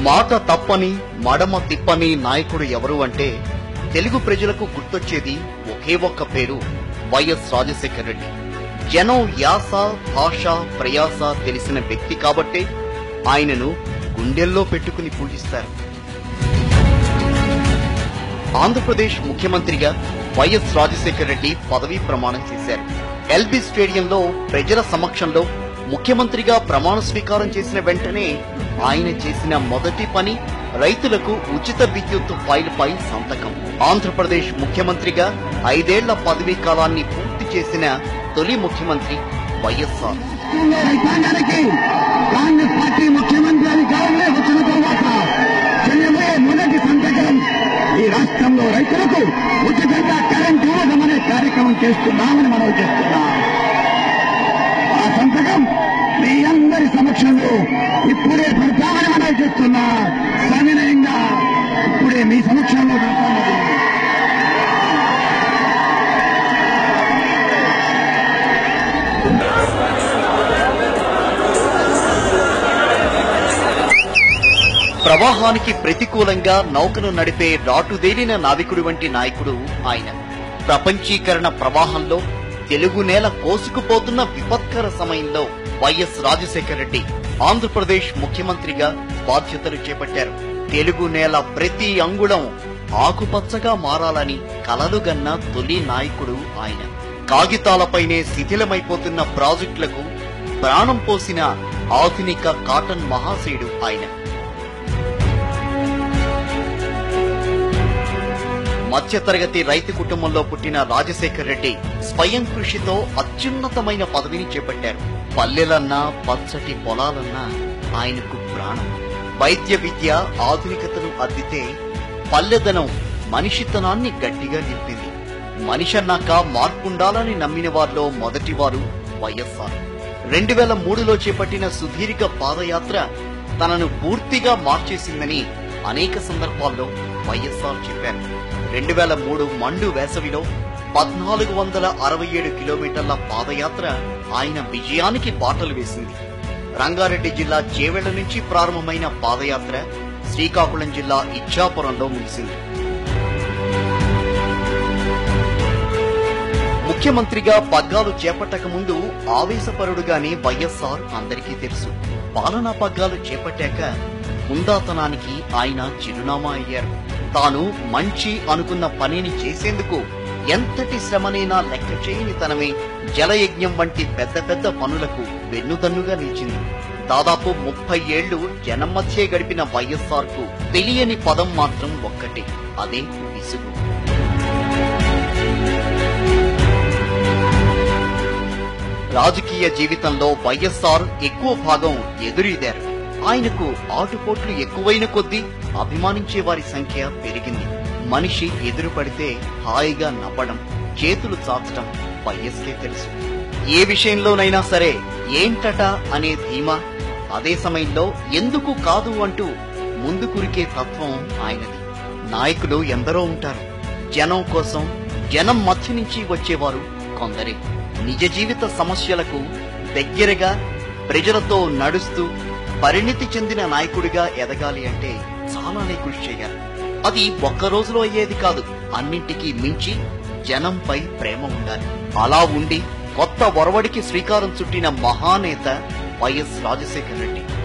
మాట తప్పని మడమ తిప్పని నాయకుడు ఎవరు అంటే తెలుగు ప్రజలకు గుర్తొచ్చేది ఒకే ఒక్క పేరు వైఎస్ రాజశేఖర రెడ్డి జనం యాస భాష ప్రయాస తెలిసిన వ్యక్తి కాబట్టే ఆయనను గుండెల్లో పెట్టుకుని పూజిస్తారు ఆంధ్రప్రదేశ్ ముఖ్యమంత్రిగా వైఎస్ రాజశేఖర రెడ్డి పదవీ ప్రమాణం చేశారు ఎల్బీ స్టేడియంలో ప్రజల సమక్షంలో ముఖ్యమంత్రిగా ప్రమాణ స్వీకారం చేసిన వెంటనే ఆయన చేసిన మొదటి పని రైతులకు ఉచిత విద్యుత్ ఫైల్ పై సంతకం ఆంధ్రప్రదేశ్ ముఖ్యమంత్రిగా ఐదేళ్ల పదవీ కాలాన్ని పూర్తి చేసిన తొలి ముఖ్యమంత్రి వైఎస్ఆర్ రాష్ట్రంలో రైతాంగానికి కాంగ్రెస్ పార్టీ ముఖ్యమంత్రి అధికారంలో వచ్చిన తర్వాత చేయబోయే మొదటి సంతకం ఈ రాష్ట్రంలో రైతులకు ఉచితంగా కరెంట్ ఇవ్వడం అనే కార్యక్రమం చేస్తున్నామని మనం చేస్తున్నాం ఆ సంతకం మీ అందరి సమక్షంలో ఇప్పుడే పెడతామని మనం చేస్తున్నా సవినయంగా ఇప్పుడే మీ సమక్షంలో పెడతామని ప్రవాహానికి ప్రతికూలంగా నౌకను నడిపే రాటుదేలిన నావికుడి వంటి నాయకుడు ఆయన ప్రపంచీకరణ ప్రవాహంలో తెలుగు నేల కోసుకుపోతున్న విపత్కర సమయంలో వైఎస్ రాజశేఖర రెడ్డి ఆంధ్రప్రదేశ్ ముఖ్యమంత్రిగా బాధ్యతలు చేపట్టారు తెలుగు నేల ప్రతి అంగుళం ఆకుపచ్చగా మారాలని కలలుగన్న తొలి నాయకుడు ఆయన కాగితాలపైనే శిథిలమైపోతున్న ప్రాజెక్టులకు ప్రాణం పోసిన ఆధునిక కాటన్ మహాశయుడు ఆయన మధ్యతరగతి రైతు కుటుంబంలో పుట్టిన రాజశేఖర్ రెడ్డి స్వయం కృషితో అత్యున్నతమైన పదవిని చేపట్టారు పల్లెలన్నా పచ్చటి పొలాలన్నా ఆయనకు ప్రాణం వైద్య విద్య ఆధునికతను అద్దితే పల్లెదనం మనిషితనాన్ని గట్టిగా నింపింది మనిషి అన్నాక మార్పుండాలని నమ్మిన వారిలో మొదటివారు వైఎస్ఆర్ రెండు వేల మూడులో చేపట్టిన సుదీర్ఘ పాదయాత్ర తనను పూర్తిగా మార్చేసిందని అనేక సందర్భాల్లో వైఎస్ఆర్ చెప్పారు రెండు వేల మూడు మండు వేసవిలో పద్నాలుగు వందల అరవై ఏడు కిలోమీటర్ల పాదయాత్ర ఆయన విజయానికి బాటలు వేసింది రంగారెడ్డి జిల్లా చేవెళ్ల నుంచి ప్రారంభమైన పాదయాత్ర శ్రీకాకుళం జిల్లా ఇచ్చాపురంలో ముగిసింది ముఖ్యమంత్రిగా పగ్గాలు చేపట్టక ముందు ఆవేశపరుడుగానే వైఎస్ఆర్ అందరికీ తెలుసు పాలనా పగ్గాలు చేపట్టాక హుందాతనానికి ఆయన చిరునామా అయ్యారు తాను మంచి అనుకున్న పనిని చేసేందుకు ఎంతటి శ్రమనైనా లెక్క చేయని తనమే జలయజ్ఞం వంటి పెద్ద పెద్ద పనులకు వెన్నుదన్నుగా నిలిచింది దాదాపు ముప్పై ఏళ్లు జనం మధ్యే గడిపిన వైఎస్ఆర్ కు తెలియని పదం మాత్రం ఒక్కటే అదే విసుగు రాజకీయ జీవితంలో వైఎస్ఆర్ ఎక్కువ భాగం ఎదురీదారు ఆయనకు ఆటుపోట్లు ఎక్కువైన కొద్దీ అభిమానించే వారి సంఖ్య పెరిగింది మనిషి ఎదురు పడితే హాయిగా నవ్వడం చేతులు చాచడం వైఎస్కే తెలుసు ఏ విషయంలోనైనా సరే ఏంటట అనే ధీమా అదే సమయంలో ఎందుకు కాదు అంటూ ముందుకురికే తత్వం ఆయనది నాయకులు ఎందరో ఉంటారు జనం కోసం జనం మధ్య నుంచి వచ్చేవారు కొందరే నిజ జీవిత సమస్యలకు దగ్గరగా ప్రజలతో నడుస్తూ పరిణితి చెందిన నాయకుడిగా ఎదగాలి అంటే చాలానే కృషి చేయాలి అది ఒక్క రోజులో అయ్యేది కాదు అన్నింటికీ మించి జనంపై ప్రేమ ఉండాలి అలా ఉండి కొత్త ఒరవడికి శ్రీకారం చుట్టిన మహానేత వైఎస్ రాజశేఖర రెడ్డి